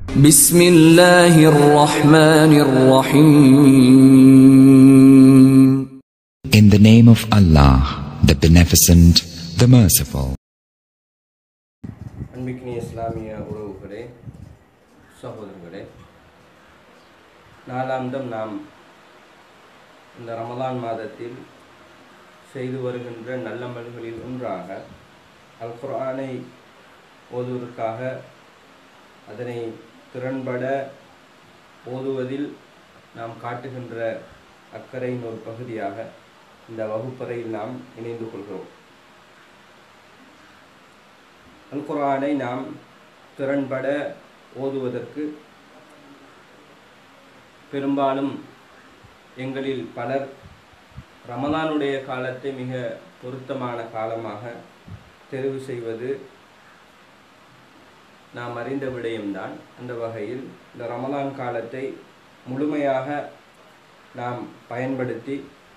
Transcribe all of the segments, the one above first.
بسم الله الرحمن الرحيم In the name of Allah, the Beneficent, the Merciful. அன்பிக்கினிய இஸ்லாமிய உறவுகளே சகோதரர்களே நாளாந்தம் நாம் இந்த ரமலான் மாதத்தில் செய்து வருகின்ற நல்லமல்களில் ஒன்றாக அல் குர்ஆனை ஓதுவதற்காக அதனை திறன்பட ஓதுவதில் நாம் காட்டுகின்ற அக்கறையின் ஒரு பகுதியாக இந்த வகுப்பறையில் நாம் இணைந்து கொள்கிறோம் அல் குர்ஆனை நாம் திறன்பட ஓதுவதற்கு பெரும்பாலும் எங்களில் பலர் ரமலானுடைய காலத்தை மிக பொருத்தமான காலமாக தெரிவு செய்வது நாம் அறிந்த விடயம்தான் அந்த வகையில் இந்த ரமலான் காலத்தை முழுமையாக நாம் பயன்படுத்தி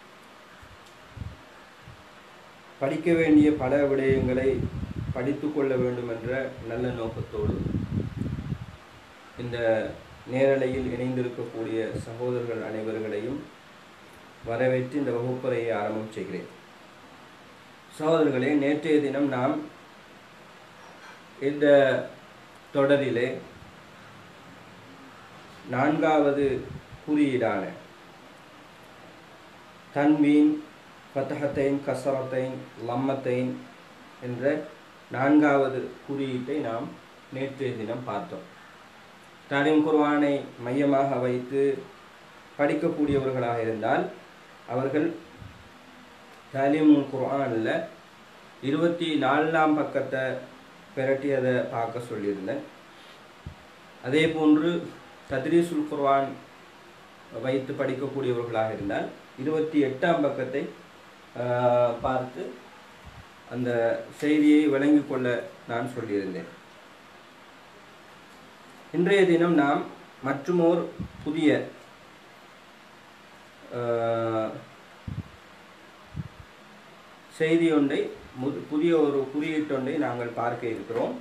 படிக்க வேண்டிய பல விடயங்களை படித்து கொள்ள வேண்டும் என்ற நல்ல நோக்கத்தோடு இந்த நேரலையில் இணைந்திருக்கக்கூடிய சகோதரர்கள் அனைவர்களையும் வரவேற்று இந்த வகுப்பறையை ஆரம்பம் செய்கிறேன் சகோதரர்களே நேற்றைய தினம் நாம் இந்த தொடரிலே நான்காவது குறியீடான தன்வீன் ஃபத்தஹத்தைன் கசரத்தைன் லம்மத்தைன் என்ற நான்காவது குறியீட்டை நாம் நேற்றைய தினம் பார்த்தோம் தாலிம் குர்ஆனை மையமாக வைத்து படிக்கக்கூடியவர்களாக இருந்தால் அவர்கள் தாலிம் குர்ஆனில் இருபத்தி நாலாம் பக்கத்தை பிரட்டியதை பார்க்க சொல்லியிருந்தேன் அதே போன்று தத்ரீசுல் குர்ஆன் வைத்து படிக்கக்கூடியவர்களாக இருந்தால் இருபத்தி எட்டாம் பக்கத்தை ஆஹ், பார்த்து அந்த செய்தியை விளங்கிக் கொள்ள நான் சொல்லியிருந்தேன் இன்றைய தினம் நாம் மற்றுமோர் புதிய ஆஹ், செய்தி ஒன்றை மு- புதிய ஒரு குறியீட்டொன்றை நாங்கள் பார்க்க இருக்கிறோம்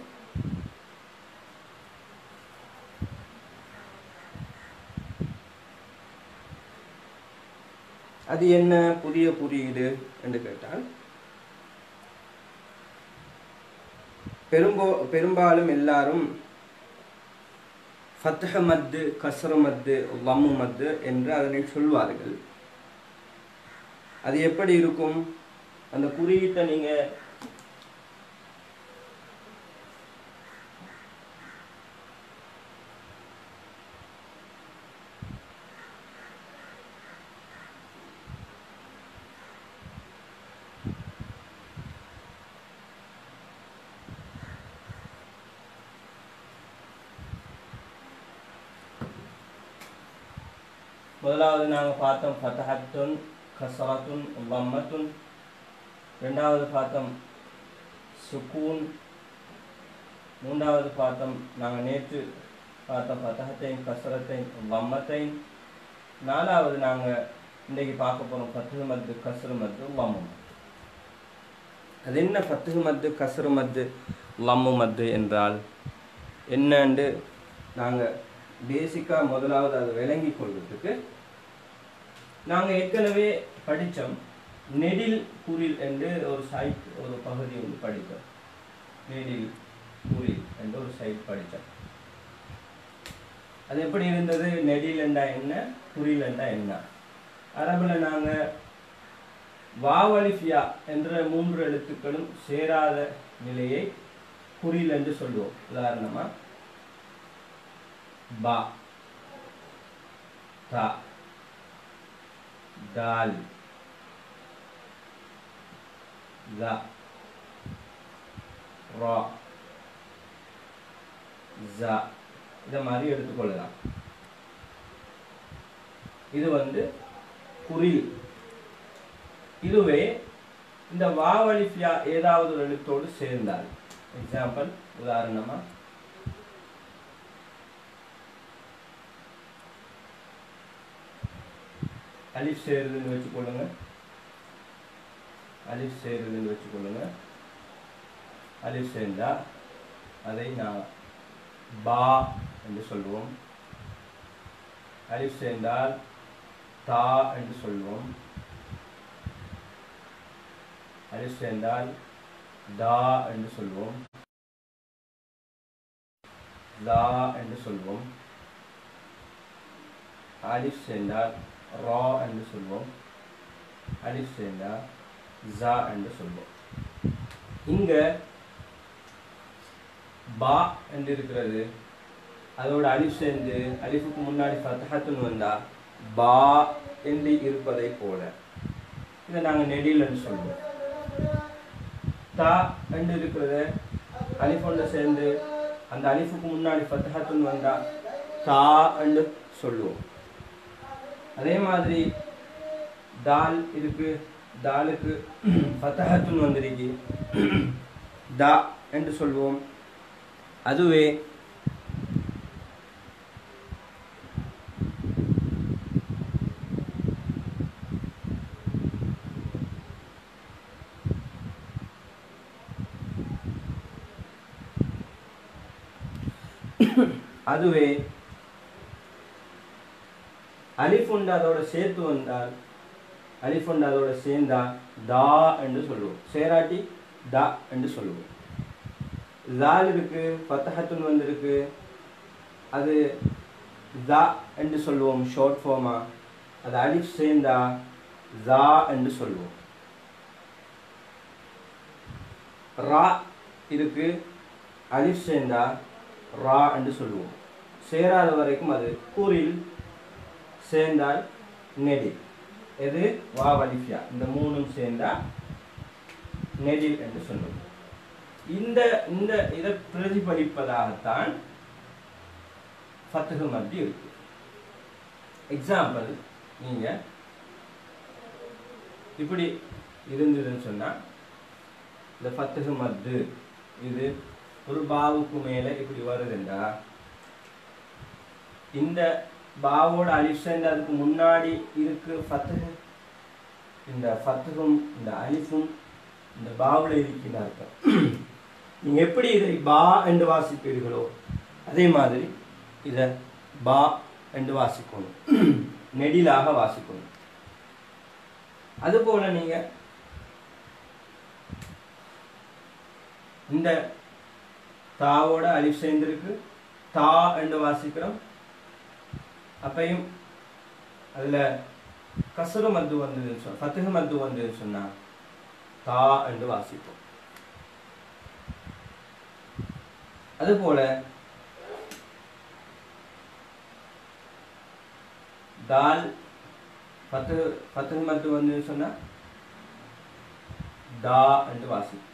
அது என்ன புதிய குறியீடு என்று கேட்டால் பெரும்போ பெரும்பாலும் எல்லாரும் ஃபத்ஹ மத்து கஸ்ர மத்து லம்மு மத்து என்று அதனை சொல்வார்கள் அது எப்படி இருக்கும் அந்த குறியீட்டை நீங்க முதலாவது நாங்கள் பார்த்தோம் ஃபத்தஹத்துன் கசரத்துன் லம்மத்துன் ரெண்டாவது பார்த்தோம் சுக்கூன் மூன்றாவது பார்த்தோம் நாங்கள் நேற்று பார்த்தோம் ஃபத்தஹத்தைன் கசரத்தைன் லம்மத்தைன் நாலாவது நாங்கள் இன்றைக்கு பார்க்க போகிறோம் ஃபத்துஹு மத்து கஸ்ரு மத்து லம்மு அது என்ன ஃபத்துஹு மத்து கஸ்ரு மத்து லம்மு மத்து என்றால் என்னன்னு நாங்கள் பேசிக்காக முதலாவது அதை விளங்கி கொள்வதற்கு நாங்கள் ஏற்கனவே படித்தோம் நெடில் குரில் என்று ஒரு சைட் ஒரு பகுதி வந்து படித்தோம் நெடில் குரில் என்று ஒரு சைட் படித்தோம் அது எப்படி இருந்தது நெடில் என்றா என்ன குரில் என்றா என்ன அரபில் நாங்கள் வாவலிஃபியா என்ற மூன்று எழுத்துக்களும் சேராத நிலையை குறில் என்று சொல்லுவோம் உதாரணமா பா தா தால் த ரா ஜ இதை மாதிரி எடுத்துக்கொள்ளலாம் இது வந்து குறில் இதுவே இந்த வாவலிஃபியா ஏதாவது ஒரு எழுத்தோடு சேர்ந்தால் எக்ஸாம்பிள் உதாரணமா அலிஃப் சேருதுன்னு வச்சுக்கொள்ளுங்க அலிஃப் சேருதுன்னு வச்சுக்கொள்ளுங்க அலிஃப் சேர்ந்தா அதை நான் பா என்று சொல்வோம் அலிஃப் சேர்ந்தால் தா என்று சொல்வோம் அலிஃப் சேர்ந்தால் தா என்று சொல்வோம் லா என்று சொல்வோம் அலிஃப் சேர்ந்தால் ரா என்று சொல்வோம் அலிஃப் சேர்ந்தால் ஜா என்று சொல்வோம் இங்க பா என்று இருக்கிறது அதோட அலிஃப் சேர்ந்து அலிஃபுக்கு முன்னாடி ஃபத்தஹத்துன்னு வந்தா பா என்று இருப்பதை போல இதை நாங்கள் நெடில்னு சொல்லுவோம் தா என்று இருக்கிறது அலிஃபோண்ட சேர்ந்து அந்த அலிஃபுக்கு முன்னாடி ஃபத்தஹத்துன்னு வந்தா தா என்று சொல்லுவோம் அதே மாதிரி தால் இருக்கு தாலுக்கு ஃபத்தஹத்துன்னு வந்திருக்கு தா என்று சொல்வோம் அதுவே அதுவே அலிஃபுண்டு அதோட சேர்த்து வந்தால் அலிஃபுண்டு அதோட சேர்ந்தா தா என்று சொல்லுவோம் சேராட்டி தா என்று சொல்லுவோம் ஜால் இருக்கு ஃபத்தஹத்துன் வந்திருக்கு அது ஜா என்று சொல்லுவோம் ஷார்ட் ஃபார்மா அது அலிஃப் சேர்ந்தா ஜா என்று சொல்லுவோம் ரா இருக்கு அலிஃப் சேர்ந்தா ரா என்று சொல்லுவோம் சேராத வரைக்கும் அது கூறில் சேர்ந்தால் நெடில் எது வா வலிஃபியா இந்த மூணும் சேர்ந்தா நெடில் என்று சொல்லுவோம் இந்த இந்த இதை பிரதிபலிப்பதாகத்தான் ஃபத்துகு மத்தி இருக்கு எக்ஸாம்பிள் நீங்க இப்படி இருந்ததுன்னு சொன்னா இந்த ஃபத்துகு மத்து இது ஒரு பாவுக்கு மேல இப்படி வருதுண்டா இந்த பாவோட அலிஃப் சேர்ந்து அதுக்கு முன்னாடி இருக்கு ஃபத்துகு இந்த ஃபத்துகும் இந்த அலிஃபும் இந்த பாவுல இருக்கின்ற அர்த்தம் நீங்க எப்படி இதை பா என்று வாசிப்பீர்களோ அதே மாதிரி இதை பா என்று வாசிக்கணும் நெடிலாக வாசிக்கணும் அதுபோல நீங்க இந்த தாவோட அலிஃப் சேர்ந்திருக்கு தா என்று வாசிக்கிறோம் அப்பையும் அதுல கசரு மத்து வந்ததுன்னு சொன்ன ஃபத்துஹ மத்து வந்ததுன்னு சொன்னா தா என்று வாசிப்போம் அதுபோல தால் பத்து பத்து மத்து வந்து சொன்னா தா என்று வாசிப்போம்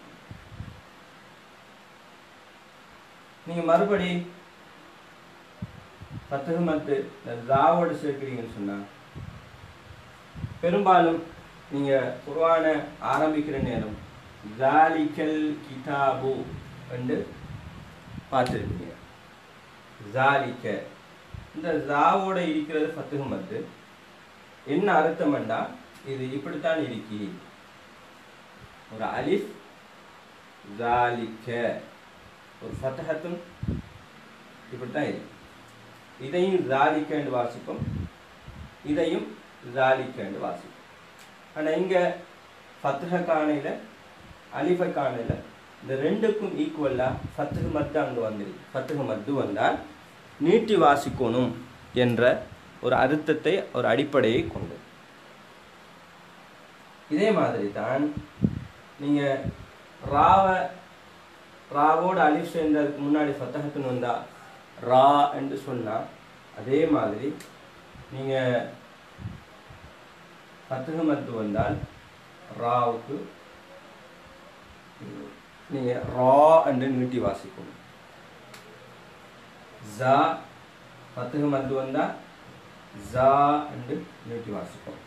நீங்க மறுபடி பத்து மத்து தாவோடு சேர்க்கிறீங்கன்னு சொன்னா பெரும்பாலும் நீங்க குர்ஆன ஆரம்பிக்கிற நேரம் ஜாலிக்கல் கிதாபு என்று பார்த்துருக்கீங்க ஜாலிக்க இந்த ஜாவோட இருக்கிறது ஃபத்துஹு மத்து என்ன அர்த்தம்னா இது இப்படித்தான் இருக்கி ஒரு அலிஃப் ஜாலிக்க ஒரு ஃபத்தஹத்தும் இப்படித்தான் இருக்கு இதையும் ஜாலிக்க என்று வாசிப்போம் இதையும் ஜாலிக்க என்று வாசிப்போம் ஆனா இங்க ஃபத்துஹ காணையில அலிஃப காணையில இந்த ரெண்டுக்கும் ஈக்குவலா ஃபத்துஹு மத்து அங்க வந்துருக்கு ஃபத்துஹு மத்து வந்தால் நீட்டி வாசிக்கணும் என்ற ஒரு அர்த்தத்தை ஒரு அடிப்படையை கொண்டு இதே மாதிரி தான் நீங்க ராவ ராவோட அலிஃப் சேர்ந்ததுக்கு முன்னாடி ஃபத்தஹத்துன்னு வந்தா ரா என்று சொன்னா அதே மாதிரி நீங்க ஃபத்துஹு மத்து வந்தால் ராவுக்கு நீங்க ரா என்று நீட்டி வாசிக்கணும் ஜா ஃபத்துஹு மத்து வந்தா ஜா என்று நீட்டி வாசிப்போம்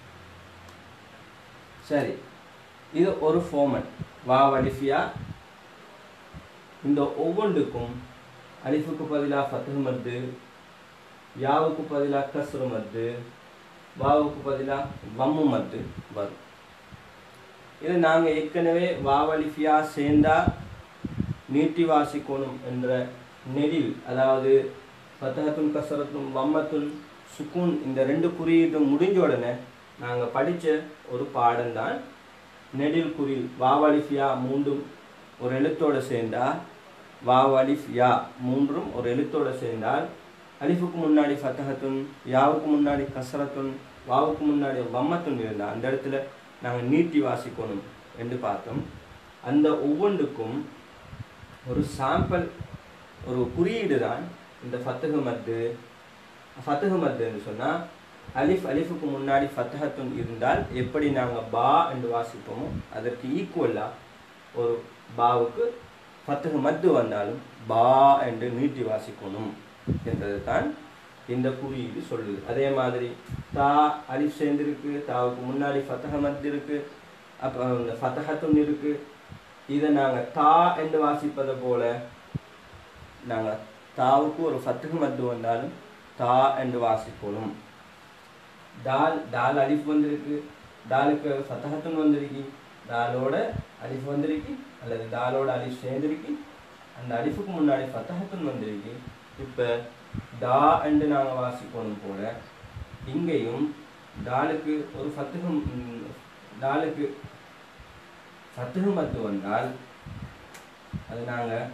சரி இது ஒரு ஃபார்மட் வா வலிஃபியா இந்த ஒவ்வொன்றுக்கும் அலிஃபுக்கு பதிலாக ஃபத்துஹு மத்து யாவுக்கு பதிலாக கஸ்ரு மத்து வாவுக்கு பதிலாக வம்மு மத்து வரும் இது நாங்கள் ஏற்கனவே வாவலிஃபியா சேர்ந்தா நீட்டி வாசிக்கணும் என்ற நெடில் அதாவது ஃபத்தஹத்துன் கசரத்துன் வம்மத்துன் சுக்கூன் இந்த ரெண்டு குறியீட்டும் முடிஞ்ச உடனே நாங்கள் படித்த ஒரு பாடம் தான் நெடில் குறில் வாவலிஃப் யா மூன்றும் ஒரு எழுத்தோடு சேர்ந்தா வாவலிஃப் யா மூன்றும் ஒரு எழுத்தோடு சேர்ந்தால் அலிஃபுக்கு முன்னாடி ஃபத்தஹத்துன் யாவுக்கு முன்னாடி கசரத்துன் வாவுக்கு முன்னாடி வம்மத்துன் இருந்தால் அந்த இடத்துல நாங்கள் நீட்டி வாசிக்கணும் என்று பார்த்தோம் அந்த ஒவ்வொன்றுக்கும் ஒரு சாம்பிள் ஒரு குறியீடு தான் இந்த ஃபத்தகு மத்து ஃபத்தகு மத்துன்னு சொன்னால் அலிஃப் அலிஃபுக்கு முன்னாடி ஃபத்தஹத்துன் இருந்தால் எப்படி நாங்கள் பா என்று வாசிப்போமோ அதற்கு ஈக்குவலாக ஒரு பாவுக்கு ஃபத்தகு மத்து வந்தாலும் பா என்று நீட்டி வாசிக்கணும் என்றது தான் இந்த குறியீடு சொல்லுது அதே மாதிரி தா அலிஃப் சேர்ந்திருக்கு தாவுக்கு முன்னாடி ஃபத்தக மத்து இருக்கு அப்போ இந்த ஃபத்தஹத்துன் இருக்கு இதை நாங்கள் தா என்று வாசிப்பதை போல நாங்கள் தாவுக்கு ஒரு ஃபத்துகு மத்து வந்தாலும் தா என்று வாசிக்கணும் தால் தால் அலிஃப் வந்திருக்கு தாலுக்கு ஃபத்தஹத்துன் வந்திருக்கு தாலோட அலிஃப் வந்திருக்கு அல்லது தாலோட அலிஃப் சேர்ந்திருக்கு அந்த அலிஃபுக்கு முன்னாடி ஃபத்தஹத்துன் வந்திருக்கு இப்போ தா என்று நாங்கள் வாசிக்கணும் போல இங்கேயும் தாலுக்கு ஒரு ஃபத்துகம் தாலுக்கு ஃபத்துகு மத்து வந்தால் அது நாங்கள்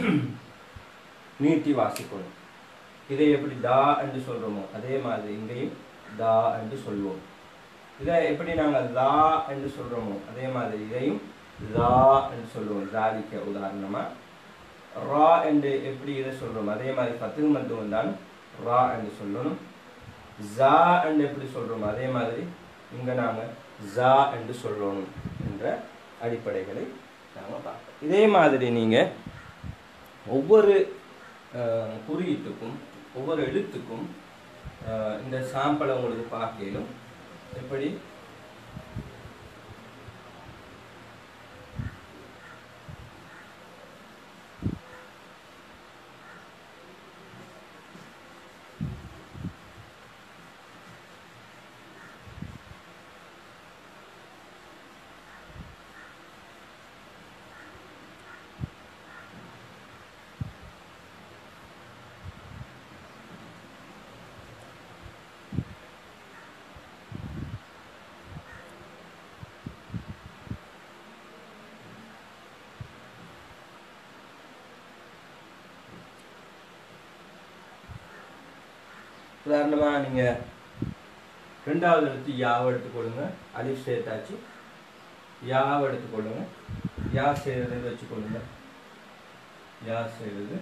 நீட்டி வாசிக்கணும் இதை எப்படி தா என்று சொல்கிறோமோ அதே மாதிரி இங்கேயும் தா என்று சொல்வோம் இதை எப்படி நாங்கள் தா என்று சொல்கிறோமோ அதே மாதிரி இதையும் தா என்று சொல்லுவோம் ஜாதிக்க உதாரணமாக ரா என்று எப்படி இதை சொல்கிறோம் அதே மாதிரி பத்து மத்து வந்தாலும் ரா என்று சொல்லணும் ஜா என்று எப்படி சொல்கிறோம் அதே மாதிரி இங்கே நாங்கள் ஜா என்று சொல்லணும் என்ற அடிப்படைகளை நாங்கள் பார்ப்போம் இதே மாதிரி நீங்கள் ஒவ்வொரு அஹ், குறியீட்டுக்கும் ஒவ்வொரு எழுத்துக்கும் அஹ், இந்த சாம்பலை உங்களுக்கு பார்க்கலும் எப்படி உதாரணமாக நீங்கள் ரெண்டாவது எழுத்து யாவை எடுத்துக்கொள்ளுங்க அலிஃப் சேர்த்தாச்சு யாவை எடுத்துக்கொள்ளுங்க யா செய்கிறது வச்சுக்கொள்ளுங்க யா செய்கிறது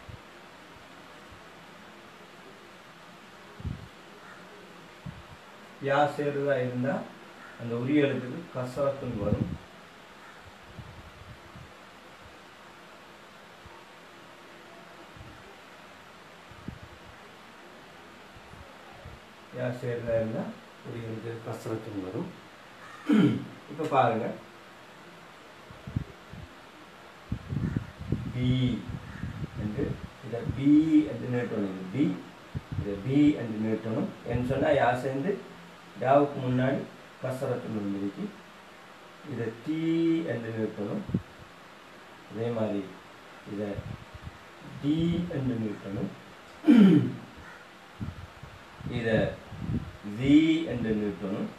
யா சேர்றதா இருந்தால் அந்த உரிய எழுத்துக்கு கசரத்துன்னு வரும் யா சேர்றதா இருந்தால் உரிய எழுத்துக்கு கசரத்துன்னு வரும் இப்போ பாருங்க பி என்று இதை பி என்று நீட்டணும் இது பி இதை பி என்று நீட்டணும் என்று சொன்னால் யா சேர்ந்து யாவுக்கு முன்னாடி கசரத்து வந்துருக்கு இதை டி என்று நீட்டணும் அதே மாதிரி இதை டி என்று நீட்டணும் இதை வி என்று நீட்டணும்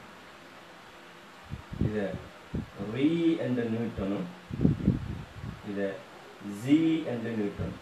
இதை ரீ என்று நீட்டணும் இதை ஜி என்று நீட்டணும்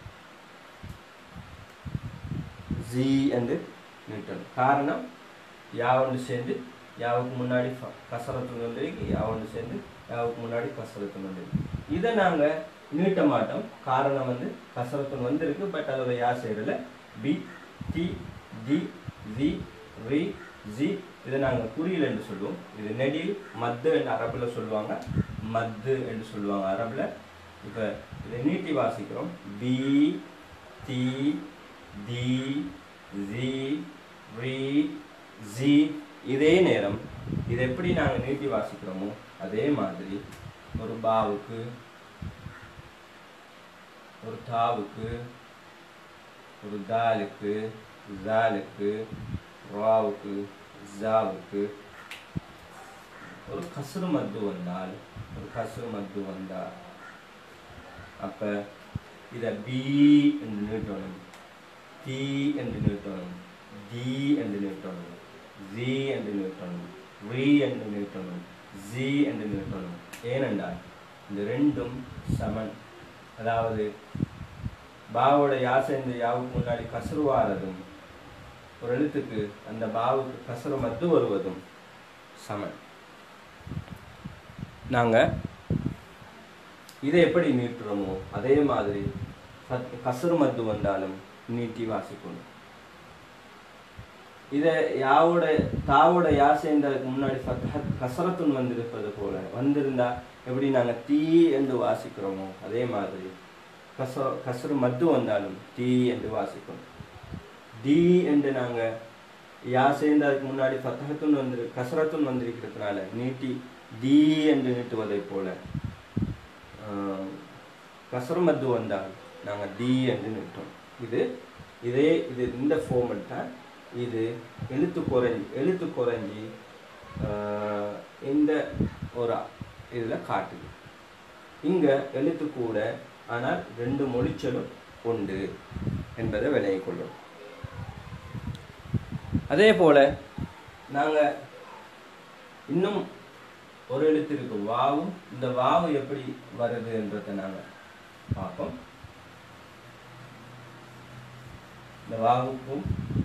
ஜி என்று நீட்டணும் காரணம் யாவொன்று சேர்ந்து யாவுக்கு முன்னாடி ஃப- கசரத்து வந்திருக்கு யாவொன்று சேர்ந்து யாவுக்கு முன்னாடி கசரத்து வந்திருக்கு இதை நாங்கள் நீட்ட மாட்டோம் காரணம் வந்து கசரத்து வந்திருக்கு பட் அதோட யா செய்யறதுல பி டி டி வி ரி ஜி இதை நாங்கள் குறியல் என்று சொல்லுவோம் இது நெடில் மத்து என்று அரபில் சொல்லுவாங்க மத்து என்று சொல்லுவாங்க அரபில் இப்போ இதை நீட்டி வாசிக்கிறோம் பி டி டி ரி ரி ஜி இதே நேரம் இது எப்படி நாங்கள் நீட்டி வாசிக்கிறோமோ அதே மாதிரி ஒரு பாவுக்கு ஒரு தாவுக்கு ஒரு தாலுக்கு ஜாலுக்கு ராவுக்கு ஜாவுக்கு ஒரு கசுறு மத்து வந்தால் ஒரு கசுறு மத்து வந்தால் அப்போ இதை பி என்று நீட்டணும் தி என்று நீட்டணும் டி என்று நீட்டணும் ஜி என்று நீட்டணும் ரி என்று நீட்டணும் ஜி என்று நீட்டணும் ஏனென்றால் இந்த ரெண்டும் சமன் அதாவது பாவோட யாசை இந்த யாவுக்கு முன்னாடி கசருவாரதும் ஒரு எழுத்துக்கு அந்த பாவுக்கு கசரு மத்து வருவதும் சமன் நாங்கள் இதை எப்படி நீட்டுறோமோ அதே மாதிரி ஃபத்- கசரு மத்து வந்தாலும் நீட்டி வாசிக்கணும் இதை யாவோட தாவோட யா சேர்ந்ததுக்கு முன்னாடி ஃபத்ஹத் கசரத்துன் வந்திருப்பது போல வந்திருந்தா எப்படி நாங்கள் தீ என்று வாசிக்கிறோமோ அதே மாதிரி கச கசரு மத்து வந்தாலும் தீ என்று வாசிக்கணும் டி என்று நாங்கள் யா சேர்ந்ததுக்கு முன்னாடி ஃபத்தகத்துன் வந்து கசரத்துன் வந்திருக்கிறதுனால நீட்டி டி என்று நீட்டுவதை போல ஆஹ், கசரு மத்து வந்தால் நாங்கள் டி என்று நீட்டோம் இது இதே இது இந்த ஃபார்மெட் தான் இது எழுத்து குறைஞ்சி எழுத்து குறைஞ்சி ஆஹ், இந்த ஒரு இதில் காட்டுது இங்கே எழுத்து கூட ஆனால் ரெண்டு மொழிச்சலும் உண்டு என்பதை விலகிக் கொள்ளும் அதே போல நாங்கள் இன்னும் ஒரு எழுத்து இருக்கு வாவும் இந்த வாவு எப்படி வருது என்றதை நாங்கள் பார்ப்போம் இந்த வாவுக்கும்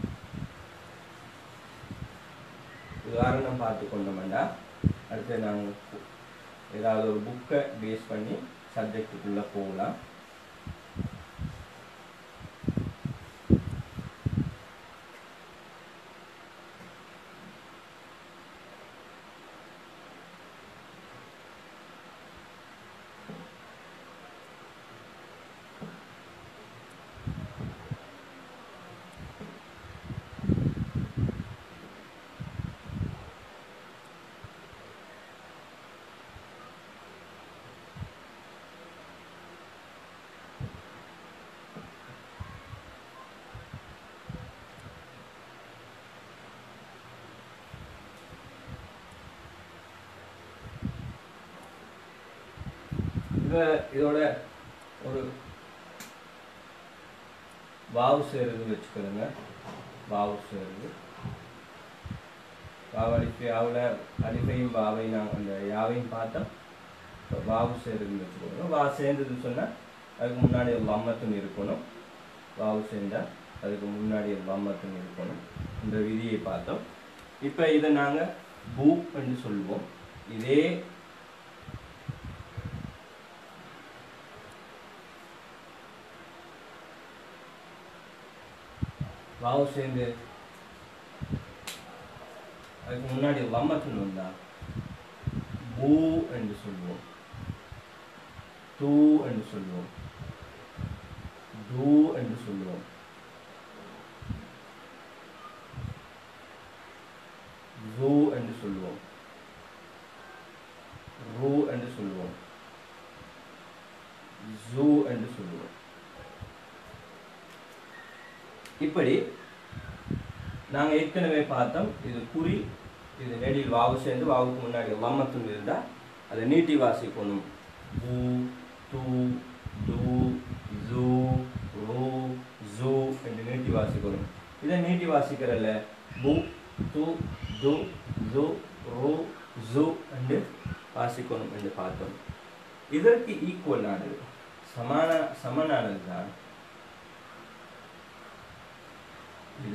உதாரணம் பார்த்து கொண்டோம்னா அடுத்து நாங்கள் ஏதாவது ஒரு புக்கை பேஸ் பண்ணி சப்ஜெக்டுக்குள்ளே போகலாம் இத இதோட ஒரு வாவு சேருது வச்சுக்கிறோங்க வாவு சேருது வாவு அலிஃபி யாவில் அலிஃபையும் வாவையும் நான் அந்த யாவையும் பார்த்தோம் இப்போ வாவு சேருதுன்னு வச்சுக்கோங்க வா சேர்ந்ததுன்னு சொன்னால் அதுக்கு முன்னாடி ஒரு வம்மத்தும் இருக்கணும் வாவு சேர்ந்தால் அதுக்கு முன்னாடி ஒரு வம்மத்தும் இருக்கணும் இந்த விதியை பார்த்தோம் இப்போ இதை நாங்கள் பூப் என்று சொல்லுவோம் இதே வாவு சேர்ந்து அதுக்கு முன்னாடி வம்மத்துன்னு வந்தா பூ என்று சொல்லுவோம் தூ என்று சொல்லுவோம் தூ என்று சொல்லுவோம் ஜூ என்று சொல்லுவோம் ரூ என்று சொல்லுவோம் ஜூ என்று சொல்லுவோம் இப்படி நாங்கள் ஏற்கனவே பார்த்தோம் இது குறி இது நெடில் வாவு சேர்ந்து வாவுக்கு முன்னாடி வம்மத்தும் இருந்தால் அதை நீட்டி வாசிக்கணும் பூ தூ தூ ஜூ ரூ ஜூ என்று நீட்டி வாசிக்கணும் இதை நீட்டி வாசிக்கிறல்ல பூ து து ஜு ரூ ஜு என்று வாசிக்கணும் என்று பார்த்தோம் இதற்கு ஈக்குவலானது சமான சமனானது தான் இது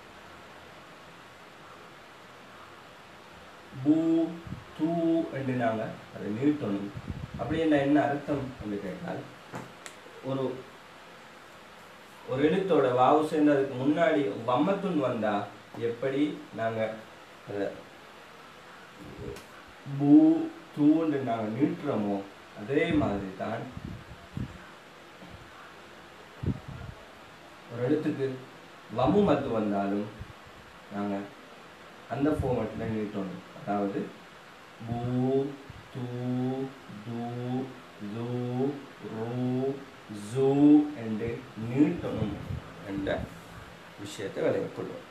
பூ தூ என்று நாங்கள் அதை நீட்டணும் அப்படி என்ன என்ன அர்த்தம் என்று கேட்டால் ஒரு ஒரு எழுத்தோட வாவு சேர்ந்து அதுக்கு முன்னாடி வம்மத்துன் வந்தா எப்படி நாங்கள் அதை பூ தூண்டு நாங்கள் நீட்டுறோமோ அதே மாதிரி தான் ஒரு எழுத்துக்கு வமு மத்து வந்தாலும் நாங்கள் அந்த ஃபார்மேட்டில் நீட்டணும் அதாவது பூ தூ தூ ஜூ ரூ ஜூ என்று நீட்டணும் என்ற விஷயத்தை விளைவிக் கொள்வோம்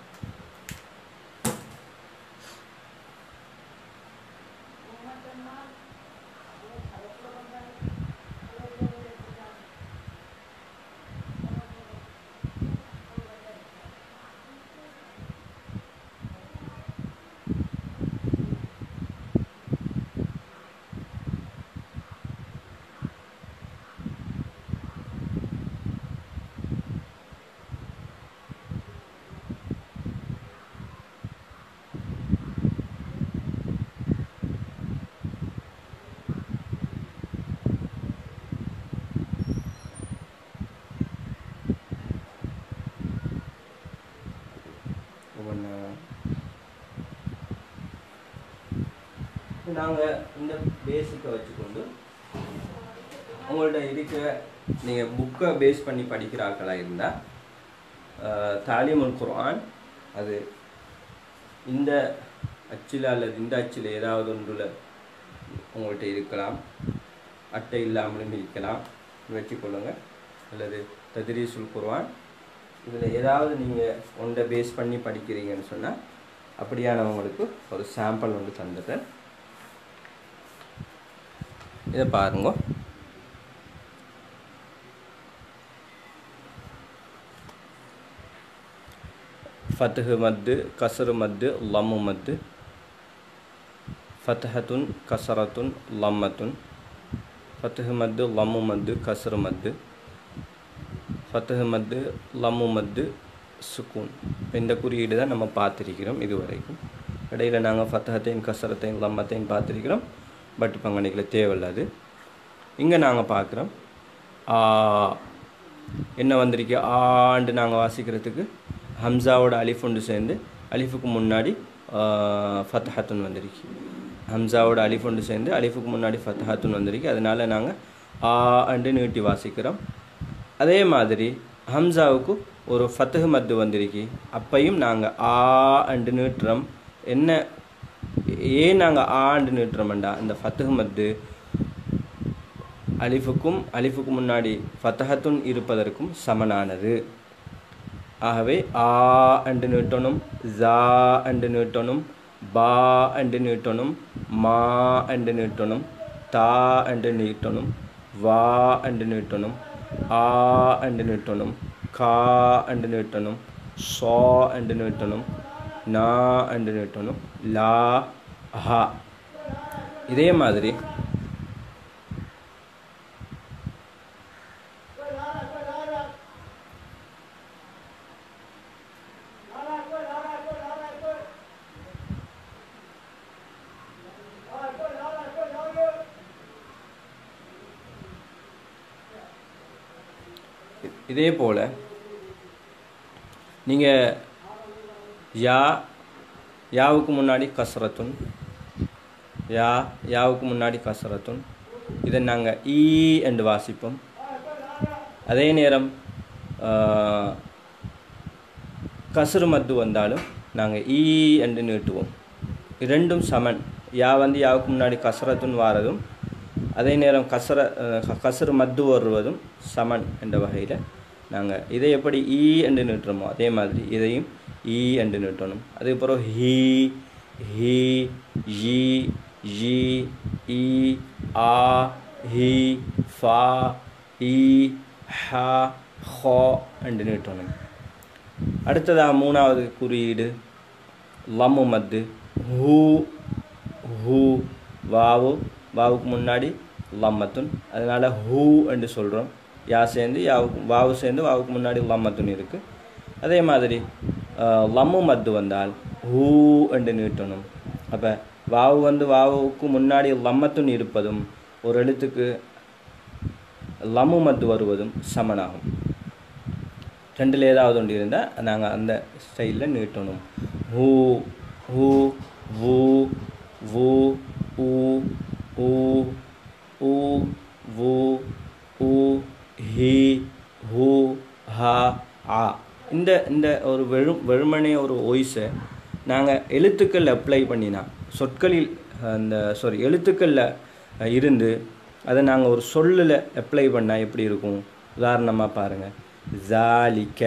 நாங்கள் இந்த பேஸிக்கை வச்சுக்கொண்டு உங்கள்ட்ட இருக்கிற நீங்கள் புக்கை பேஸ் பண்ணி படிக்கிற ஆட்களாக இருந்தால் தாலிமுல் குர்ஆன் அது இந்த அச்சில் அல்லது இந்த அச்சில் ஏதாவது ஒன்றுல உங்கள்கிட்ட இருக்கலாம் அட்டை இல்லாமலும் இருக்கலாம் வச்சுக்கொள்ளுங்க அல்லது ததிரீசுல் குர்ஆன் இதில் ஏதாவது நீங்கள் ஒன்றை பேஸ் பண்ணி படிக்கிறீங்கன்னு சொன்னால் அப்படியானவங்களுக்கு ஒரு சாம்பிள் ஒன்று தந்துட்டேன் இதை பாருங்க ஃபத்ஹு மத்து கசரு மத்து லம்மு மத்து ஃபத்ஹத்துன் கசரத்துன் லம்மத்துன் ஃபத்ஹு மத்து லம்மு மத்து கசரு மத்து ஃபத்ஹு மத்து லம்மு மத்து சுக்கூன் இந்த குறியீடு தான் நம்ம பார்த்துருக்கிறோம் இது வரைக்கும் இடையில நாங்கள் ஃபத்தகத்தையும் கசரத்தையும் லம்மத்தையும் பார்த்துருக்கிறோம் பட் பங்கனைக்கில் தேவையில்லாது இங்கே நாங்கள் பார்க்குறோம் ஆ என்ன வந்திருக்கு ஆண்டு நாங்கள் வாசிக்கிறதுக்கு ஹம்சாவோட அலிஃப் ஒன்று சேர்ந்து அலிஃபுக்கு முன்னாடி ஃபத்தஹத்துன் வந்திருக்கு ஹம்சாவோட அலிஃப் ஒன்று சேர்ந்து அலிஃபுக்கு முன்னாடி ஃபத்தஹத்துன் வந்திருக்கு அதனால் நாங்கள் ஆ அண்டு நீட்டி வாசிக்கிறோம் அதே மாதிரி ஹம்சாவுக்கு ஒரு ஃபத்தஹ் மத்து வந்திருக்கு அப்பையும் நாங்கள் ஆ அண்டு நீட்டுறோம் என்ன ஏன் நாங்கள் ஆ அண்டு நீட்டுறோம்டா இந்த ஃபத்தஹ் மத்து அலிஃபுக்கும் அலிஃபுக்கு முன்னாடி ஃபத்தஹத்துன் இருப்பதற்கும் சமனானது ஆகவே ஆ அண்டு நீட்டணும் ஜா அண்டு நீட்டணும் பா அண்டு நீட்டணும் மா அண்டு நீட்டணும் தா அண்டு நீட்டணும் வா அண்டு நீட்டணும் ആ അണ്ട് നീട്ടണം കാ അണ്ട് നീട്ടണം സോ അണ്ട് നീട്ടണം നാ അണ്ട് നീട്ടണം ലാ ഹ இதே மாதிரி இதே போல் நீங்கள் யா யாவுக்கு முன்னாடி கசரத்துன் யா யாவுக்கு முன்னாடி கசரத்துன் இதை நாங்கள் ஈ என்று வாசிப்போம் அதே நேரம் கசுறு மத்து வந்தாலும் நாங்கள் ஈ என்று நீட்டுவோம் இரண்டும் சமன் யா வந்து யாவுக்கு முன்னாடி கசரத்துன் வாரதும் அதே நேரம் கசர கசரு மத்து வருவதும் சமன் என்ற வகையில் நாங்கள் இதை எப்படி ஈ என்று நிட்டுறோமோ அதே மாதிரி இதையும் ஈ என்று நிட்டணும் அதுக்கப்புறம் ஹீ ஹி யி யி இ ஆ ஹி ஃபா இ ஹ ஹோ என்று நீட்டணும் அடுத்ததாக மூணாவது குறியீடு லம்மு மத்து ஹூ ஹூ வாவு வாவுக்கு முன்னாடி லம்மத்துன் அதனால் ஹூ என்று சொல்கிறோம் யா சேர்ந்து யாவுக்கு வாவு சேர்ந்து வாவுக்கு முன்னாடி லம்மத்துன் இருக்குது அதே மாதிரி லம்மு மத்து வந்தால் ஹூ என்று நீட்டணும் அப்போ வாவு வந்து வாவுக்கு முன்னாடி லம்மத்துன் இருப்பதும் ஒரு எழுத்துக்கு லம்மு மத்து வருவதும் சமனாகும் ரெண்டில் ஏதாவது ஒன்று இருந்தால் நாங்கள் அந்த ஸ்டைலில் நீட்டணும் ஹூ ஹூ வு வு ஊ ஊ ஊ வு ஊ ஹி ஹூ ஹா ஆ இந்த இந்த ஒரு வெறு வெறுமனே ஒரு ஒய்ஸை நாங்கள் எழுத்துக்கள் அப்ளை பண்ணினா சொற்களில் அந்த சாரி எழுத்துக்களில் இருந்து அதை நாங்கள் ஒரு சொல்லில் அப்ளை பண்ணால் எப்படி இருக்கும் உதாரணமாக பாருங்கள் ஜாலிக்க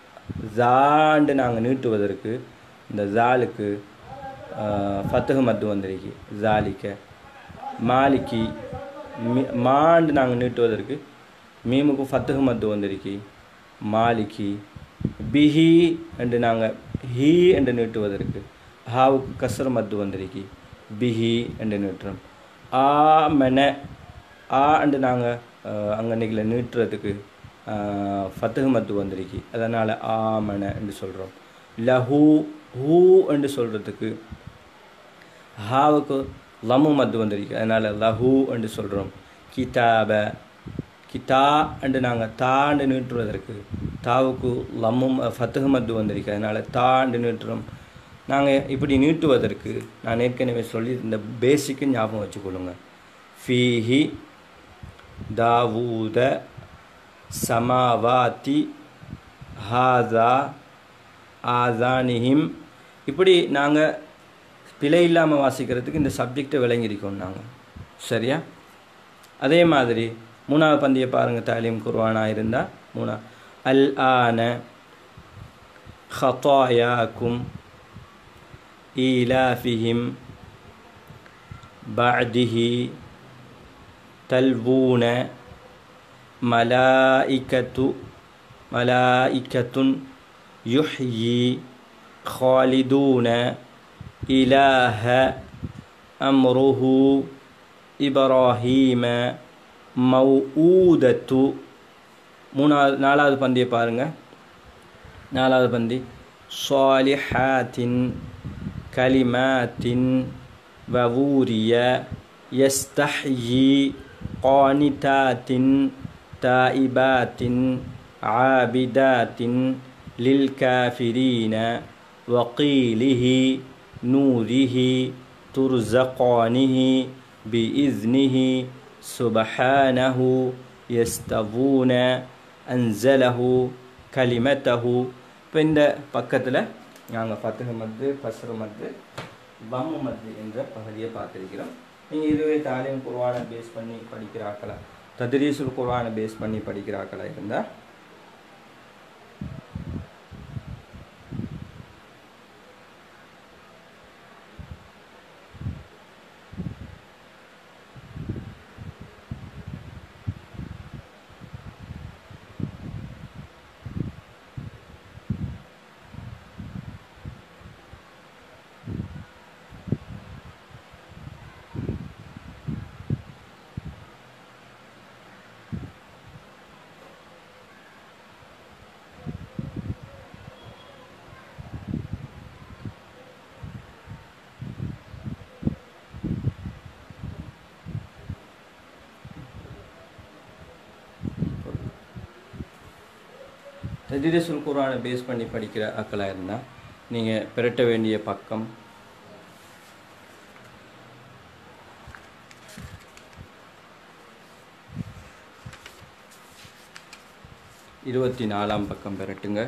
ஜாண்டு நாங்கள் நீட்டுவதற்கு இந்த ஜாலுக்கு ஃபத்தகு மத்து வந்திருக்கு ஜாலிக்க மாலிக்கி மி மாண்டு நாங்கள் நீட்டுவதற்கு மீமுக்கு ஃபத்தகு மத்து வந்திருக்கு மாலிக்கி பிஹி என்று நாங்கள் ஹீ என்று நீட்டுவதற்கு ஹாவுக்கு கசர் மத்து வந்திருக்கு பிஹி என்று நீட்டுறோம் ஆ மென ஆ என்று நாங்கள் அங்கன்னைக்கில் நீட்டுறதுக்கு ஃபத்தகு மத்து வந்திருக்கு அதனால் ஆமன என்று சொல்கிறோம் லஹூ ஹூ என்று சொல்கிறதுக்கு ஹாவுக்கு லம்மு மத்து வந்திருக்கு அதனால் லஹூ என்று சொல்கிறோம் கிதாப கிதா என்று நாங்கள் தாண்டு நீட்டுவதற்கு தாவுக்கு லம்மும் ஃபத்துகு மத்து வந்திருக்கு அதனால் தாண்டு நீட்டுறோம் நாங்கள் இப்படி நீட்டுவதற்கு நான் ஏற்கனவே சொல்லி இந்த பேசிக்கு ஞாபகம் வச்சுக்கொள்ளுங்க ஃபீஹி தாவூத சமாவாத்தி ஹாதா ஆதானிஹிம் இப்படி நாங்கள் பிழை இல்லாமல் வாசிக்கிறதுக்கு இந்த சப்ஜெக்டை விளங்கியிருக்கோம் நாங்கள் சரியா அதே மாதிரி மூணாவது பந்தியை பாருங்கள் தாலீம் குர்வானா இருந்தால் மூணா அல் ஆன خطاياكم إيلافهم بعده تلوون ملائكة ملائكة يحيي خالدون إله أمره إبراهيم موؤودة மூணாவது நாலாவது பந்தியை பாருங்கள் நாலாவது பந்தி சாலிஹாத்தின் கலிமாத்தின் வவூரிய யஸ்தஹ்யி கானிதாத்தின் தாயிபாத்தின் ஆபிதாத்தின் للكافرين وقيله نوره ترزقانه بإذنه سبحانه يستوون أنزله கலிமத்தஹு இப்போ இந்த பக்கத்தில் நாங்கள் ஃபத்துஹ மத்து கஸ்ர மத்து பம்மு மத்து என்ற பகுதியை பார்த்துருக்கிறோம் நீங்கள் இதுவே தாலிம் குர்வானை பேஸ் பண்ணி படிக்கிறாக்களா தத்ரீசுல் குர்வானை பேஸ் பண்ணி படிக்கிறாக்களா இருந்தால் தஜிரசுல் குரானை பேஸ் பண்ணி படிக்கிற ஆக்களாக இருந்தால் நீங்கள் பெரட்ட வேண்டிய பக்கம் இருபத்தி நாலாம் பக்கம் பெரட்டுங்க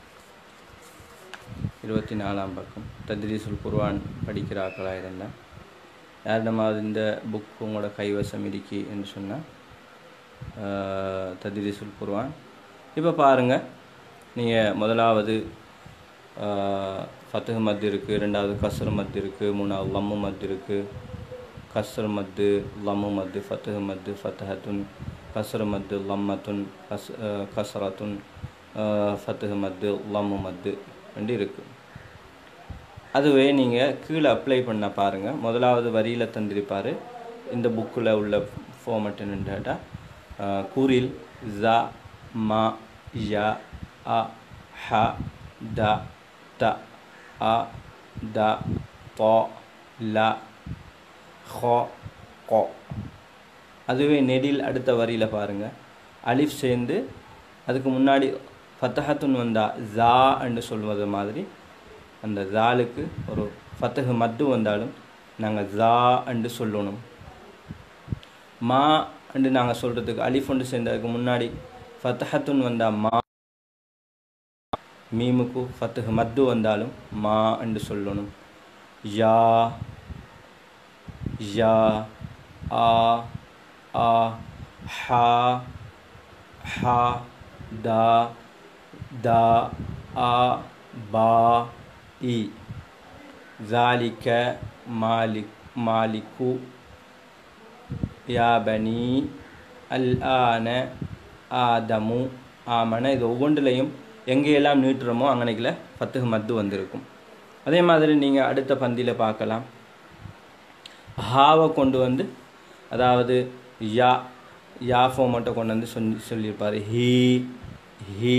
இருபத்தி நாலாம் பக்கம் தத்ரீசுல் குர்ஆன் படிக்கிற ஆக்களாக இருந்தால் யாரிடமாவது இந்த புக் உங்களோட கைவசம் இருக்கி என்று சொன்னால் தத்ரீசுல் குர்ஆன் இப்போ பாருங்கள் நீங்கள் முதலாவது ஃபத்துஹ் மத் இருக்குது ரெண்டாவது கஸ்ர் மத் இருக்குது மூணாவது லம்மு மத் இருக்குது கஸ்ர் மத்து லம்மு மத்து ஃபத்துஹ் மத்து ஃபத்தஹத்துன் கஸ்ர் மத்து லம்மத்துன் கஸ் கஸ்ரத்துன் ஃபத்துஹ் மத்து லம்மு மத்து ரெண்டு இருக்குது அதுவே நீங்கள் கீழே அப்ளை பண்ண பாருங்கள் முதலாவது வரியில் தந்திருப்பார் இந்த புக்கில் உள்ள ஃபார்மெட் என்னென்னு கூரில் ஜா மா ய அ ஹ த த அ த ப ல ஹ கொ அதுவே நெடில் அடுத்த வரியில் பாருங்கள் அலிஃப் சேர்ந்து அதுக்கு முன்னாடி ஃபத்தஹத்துன் வந்தா ஜா என்று சொல்வது மாதிரி அந்த ஜாலுக்கு ஒரு ஃபத்தஹு மத்து வந்தாலும் நாங்கள் ஜா என்று சொல்லணும் மா என்று நாங்கள் சொல்கிறதுக்கு அலிஃப் ஒன்று சேர்ந்ததுக்கு முன்னாடி ஃபத்தஹத்துன் வந்தால் மா மீமுக்கு ஃபத்துஹ் மத்து வந்தாலும் மா என்று சொல்லணும் யா யா ஆ ஆ ஹா ஹா தா தா ஆ பா இ ذلك மாலிக் மாலிக்கு யா பனி அல் ஆன ஆதமு ஆமன இது ஒவ்வொன்றுலையும் எங்கேயெல்லாம் நீட்டுறோமோ அங்கனைக்கில் ஃபத்துஹ் மத்து வந்திருக்கும் அதே மாதிரி நீங்கள் அடுத்த பந்தியில் பார்க்கலாம் ஹாவை கொண்டு வந்து அதாவது யா யா மட்டும் கொண்டு வந்து சொல்லி சொல்லியிருப்பார் ஹீ ஹீ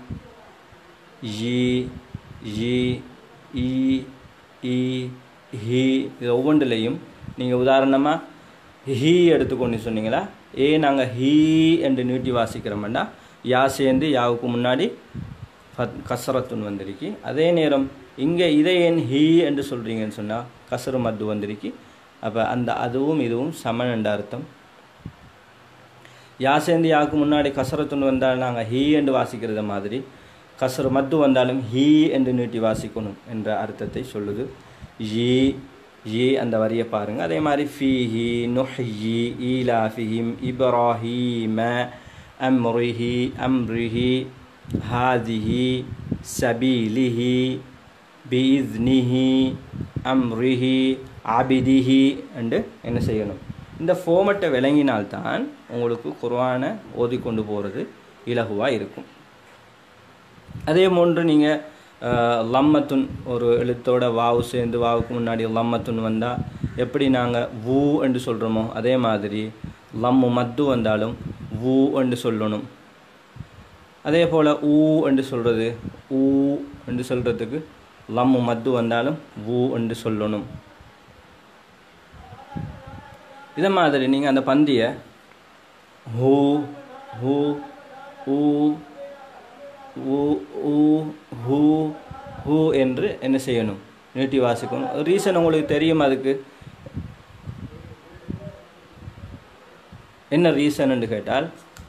யி யி ஈ ஈ ஹீ இது ஒவ்வொன்றுலையும் நீங்கள் உதாரணமாக ஹீ எடுத்துக்கொண்டு சொன்னீங்களா ஏ நாங்கள் ஹீ என்று நீட்டி வாசிக்கிறோம்னா யா சேர்ந்து யாவுக்கு முன்னாடி ஃபத் கசரத்துன்னு வந்திருக்கு அதே நேரம் இங்கே இதை ஏன் ஹீ என்று சொல்கிறீங்கன்னு சொன்னால் கசரு மத்து வந்திருக்கு அப்போ அந்த அதுவும் இதுவும் சமன் என்ற அர்த்தம் யா சேர்ந்து யாக்கு முன்னாடி கசரத்துன்னு வந்தால் நாங்கள் ஹீ என்று வாசிக்கிறது மாதிரி கசரு மத்து வந்தாலும் ஹீ என்று நீட்டி வாசிக்கணும் என்ற அர்த்தத்தை சொல்லுது ஈ ஈ அந்த வரியை பாருங்கள் அதே மாதிரி ஃபீஹி நுஹ்யி ஈலாஃபிஹிம் இப்ராஹீம அம்ரிஹி அம்ரிஹி ஹாதிஹி சபீலிஹி பீஸ்னிஹி அம்ரிஹி அபிதிஹி என்று என்ன செய்யணும் இந்த ஃபோமட்டை விளங்கினால்தான் உங்களுக்கு குர்ஆனை ஓதிக்கொண்டு போகிறது இலகுவாக இருக்கும் அதே போன்று நீங்கள் லம்மத்துன் ஒரு எழுத்தோட வாவு சேர்ந்து வாவுக்கு முன்னாடி லம்மத்துன் வந்தால் எப்படி நாங்கள் வூ என்று சொல்கிறோமோ அதே மாதிரி லம்மு மத்து வந்தாலும் வூ என்று சொல்லணும் அதே போல் ஊ என்று சொல்கிறது ஊ என்று சொல்கிறதுக்கு லம்மு மத்து வந்தாலும் வூ என்று சொல்லணும் இதை மாதிரி நீங்கள் அந்த பந்தியை ஹூ ஹூ ஊ ஊ ஊ ஹூ ஹூ என்று என்ன செய்யணும் நீட்டி வாசிக்கணும் ரீசன் உங்களுக்கு தெரியும் அதுக்கு என்ன ரீசன் கேட்டால்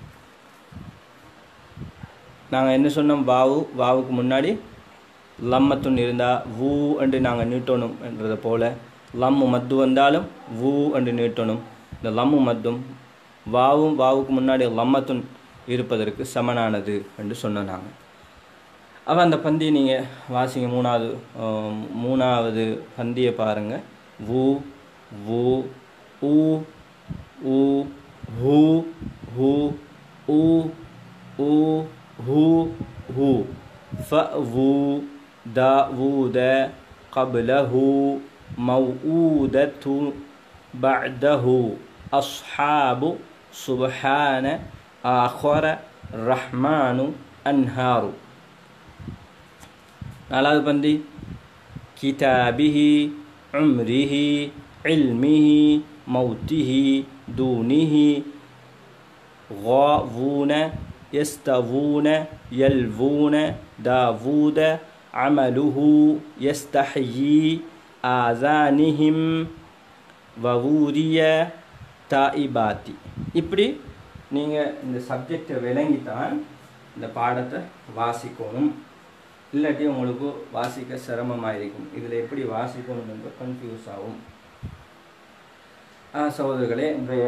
நாங்கள் என்ன சொன்னோம் வாவு வாவுக்கு முன்னாடி லம்மத்துன் இருந்தால் வூ என்று நாங்கள் நீட்டணும் என்றதை போல் லம்மு மத்து வந்தாலும் வூ என்று நீட்டணும் இந்த லம்மு மத்தும் வாவும் வாவுக்கு முன்னாடி லம்மத்துன் இருப்பதற்கு சமனானது என்று சொன்னோம் நாங்கள் அவன் அந்த பந்தி நீங்கள் வாசிங்க மூணாவது ஆம், மூணாவது பந்தியை பாருங்கள் வு வு ஊ ஊ ஹூ ஹூ ஊ ஊ ஹூ ஹூ ஃபவு داوود قبله موؤودة بعده أصحاب سبحان آخر رحمن أنهار நாலாவது பந்தி கிதாபிஹி உம்ரிஹி இல்மிஹி மௌத்திஹி தூனிஹி غاوون يستوون يلوون داوود عمله يستحيي آذانهم வவூரிய தாயிபாத்தி இப்படி நீங்கள் இந்த சப்ஜெக்டை விளங்கித்தான் இந்த பாடத்தை வாசிக்கணும் இல்லாட்டி உங்களுக்கு வாசிக்க சிரமமாக இருக்கும் இதில் எப்படி வாசிக்கணும் என்று கன்ஃபியூஸ் ஆகும் ஆ, சகோதரர்களே இன்றைய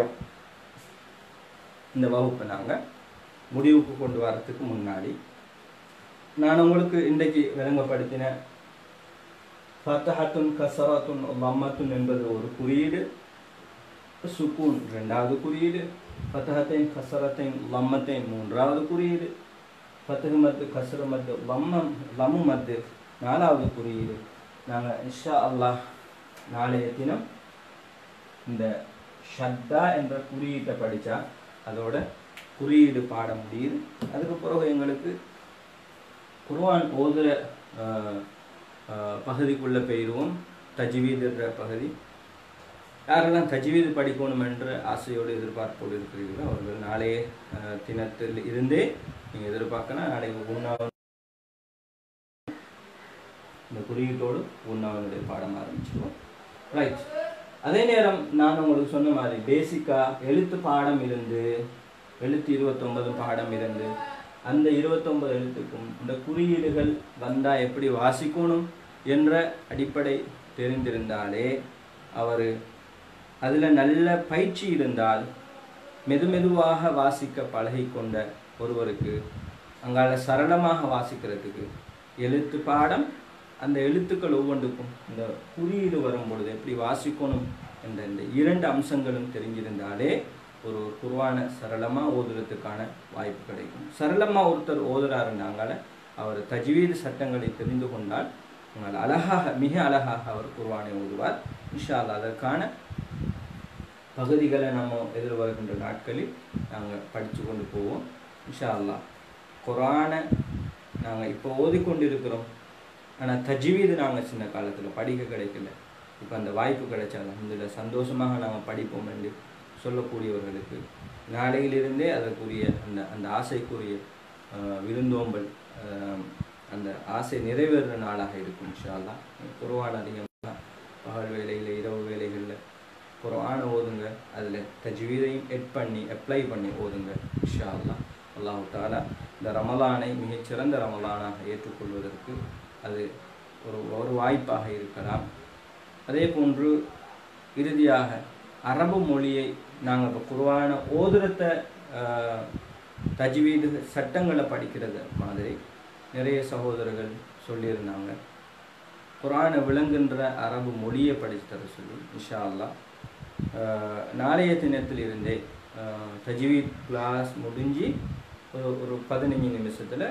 இந்த வகுப்பை நாங்கள் முடிவுக்கு கொண்டு வரத்துக்கு முன்னாடி நான் உங்களுக்கு இன்றைக்கு விளங்கப்படுத்தின ஃபத்தஹத்துன் கசரத்துன் லம்மத்துன் என்பது ஒரு குறியீடு சுக்கூன் ரெண்டாவது குறியீடு ஃபத்தஹத்தைன் கசரத்தைன் லம்மத்தைன் மூன்றாவது குறியீடு ஃபத்தஹு மத்து கசர மத்து லம்மம் லம்மு மத்து நாலாவது குறியீடு நாங்கள் இன்ஷா அல்லாஹ் நாளைய தினம் இந்த ஷத்தா என்ற குறியீட்டை படித்தா அதோட குறியீடு பாட முடியுது அதுக்கு பிறகு எங்களுக்கு குர்ஆன் ஓதுற ஆஹ், ஆஹ், பகுதிக்குள்ள போயிடுவோம் தஜ்வீத் என்ற பகுதி யாரெல்லாம் தஜ்வீத் படிக்கணும் என்ற ஆசையோடு எதிர்பார்ப்போடு இருக்கிறீர்களோ அவர்கள் நாளைய ஆஹ், தினத்தில் இருந்தே நீங்கள் எதிர்பார்க்கணும் நாளைக்கு உண்ணாவன் இந்த குறியீட்டோடு உண்ணாவனுடைய பாடம் ஆரம்பிச்சிருவோம் ரைட் அதே நேரம் நான் உங்களுக்கு சொன்ன மாதிரி பேசிக்காக எழுத்து பாடம் இருந்து எழுத்து இருபத்தொன்பது பாடம் இருந்து அந்த இருபத்தொன்பது எழுத்துக்கும் இந்த குறியீடுகள் வந்தால் எப்படி வாசிக்கணும் என்ற அடிப்படை தெரிந்திருந்தாலே அவர் அதில் நல்ல பயிற்சி இருந்தால் மெதுமெதுவாக வாசிக்க பழகிக்கொண்ட ஒருவருக்கு அங்கால சரளமாக வாசிக்கிறதுக்கு எழுத்து பாடம் அந்த எழுத்துக்கள் ஒவ்வொன்றுக்கும் இந்த குறியீடு வரும் பொழுது எப்படி வாசிக்கணும் என்ற இந்த இரண்டு அம்சங்களும் தெரிஞ்சிருந்தாலே ஒரு குருவான சரளமாக ஓதுறதுக்கான வாய்ப்பு கிடைக்கும் சரளமாக ஒருத்தர் ஓதுறாருனாங்கள அவர் தஜ்வீது சட்டங்களை தெரிந்து கொண்டால் உங்கள் அழகாக மிக அழகாக அவர் குர்ஆனை ஓதுவார் இன்ஷா அல்லாஹ் அதற்கான பகுதிகளை நம்ம எதிர்வருகின்ற நாட்களில் நாங்கள் படித்து கொண்டு போவோம் இன்ஷா அல்லாஹ் குர்ஆனை நாங்கள் இப்போ ஓதிக்கொண்டிருக்கிறோம் ஆனால் தஜ்வீது நாங்கள் சின்ன காலத்தில் படிக்க கிடைக்கல இப்போ அந்த வாய்ப்பு கிடைச்சாலும் இதில் சந்தோஷமாக நாங்கள் படிப்போம் என்று சொல்லக்கூடியவர்களுக்கு நாளையிலிருந்தே அதற்குரிய அந்த அந்த ஆசைக்குரிய ஆஹ், விருந்தோம்பல் ஆஹ், அந்த ஆசை நிறைவேறுற நாளாக இருக்கும் இன்ஷா அல்லாஹ் குர்ஆன் அதிகமாக பகல் வேலையில் இரவு வேலைகளில் குர்ஆனை ஓதுங்க அதில் தஜ்வீதையும் எட் பண்ணி அப்ளை பண்ணி ஓதுங்க இன்ஷா அல்லாஹ் அல்லாஹு தாலா இந்த ரமலானை மிகச்சிறந்த ரமலானாக ஏற்றுக்கொள்வதற்கு அது ஒரு ஒரு வாய்ப்பாக இருக்கலாம் அதே போன்று இறுதியாக அரபு மொழியை நாங்கள் இப்போ குருவான ஓதுரத்த தஜ்வீது சட்டங்களை படிக்கிறது மாதிரி நிறைய சகோதரர்கள் சொல்லியிருந்தாங்க குரானை விளங்குகின்ற அரபு மொழியை படித்து தர சொல்லி இன்ஷா அல்லாஹ் ஆஹ் நாளைய தினத்தில் இருந்தே ஆஹ் தஜ்வீத் கிளாஸ் முடிஞ்சு ஒரு ஒரு பதினஞ்சு நிமிஷத்தில்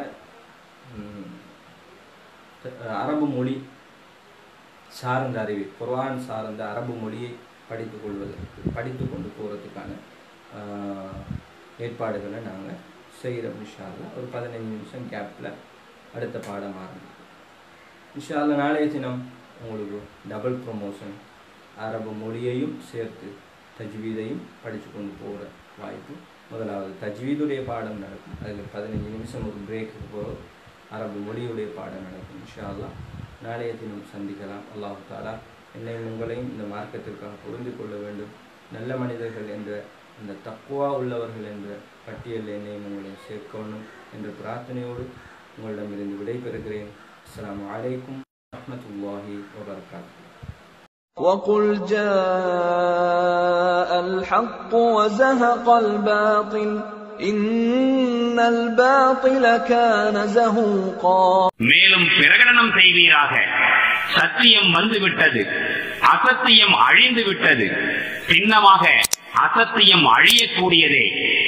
அரபு மொழி சார்ந்த அறிவு குர்ஆன் சார்ந்த அரபு மொழியை படித்துக் கொள்வதற்கு படித்து கொண்டு போகிறதுக்கான ஆஹ், ஏற்பாடுகளை நாங்கள் செய்கிறோம் இன்ஷால்லா ஒரு பதினஞ்சு நிமிஷம் கேப்பில் அடுத்த பாடம் ஆரம்பிக்கும் இன்ஷால்லா நாளைய தினம் உங்களுக்கு டபுள் ப்ரொமோஷன் அரபு மொழியையும் சேர்த்து தஜ்வீதையும் படித்து கொண்டு போகிற வாய்ப்பு முதலாவது தஜ்வீதுடைய பாடம் நடக்கும் அதில் பதினஞ்சு நிமிஷம் ஒரு பிரேக்கு போகிறோம் அரபு மொழியுடைய பாடம் நடக்கும் இன்ஷா அல்லாஹ் நாளைய தினம் சந்திக்கலாம் அல்லாஹு தாலா என்னையும் உங்களையும் இந்த மார்க்கத்திற்காக புரிந்து கொள்ள வேண்டும் நல்ல மனிதர்கள் என்ற அந்த தக்குவா உள்ளவர்கள் என்ற பட்டியலில் என்னையும் உங்களையும் சேர்க்கணும் என்ற பிரார்த்தனையோடு உங்களிடமிருந்து விடைபெறுகிறேன் அஸ்ஸலாமு அலைக்கும் வரஹ்மத்துல்லாஹி வபரகாத்துஹு وقل جاء الحق وزهق الباطل إن الباطل كان زهوقا மேலும் பிரகடனம் செய்வீராக சத்தியம் வந்துவிட்டது அசத்தியம் அழிந்து விட்டது சின்னமாக அசத்தியம் அழியக்கூடியதே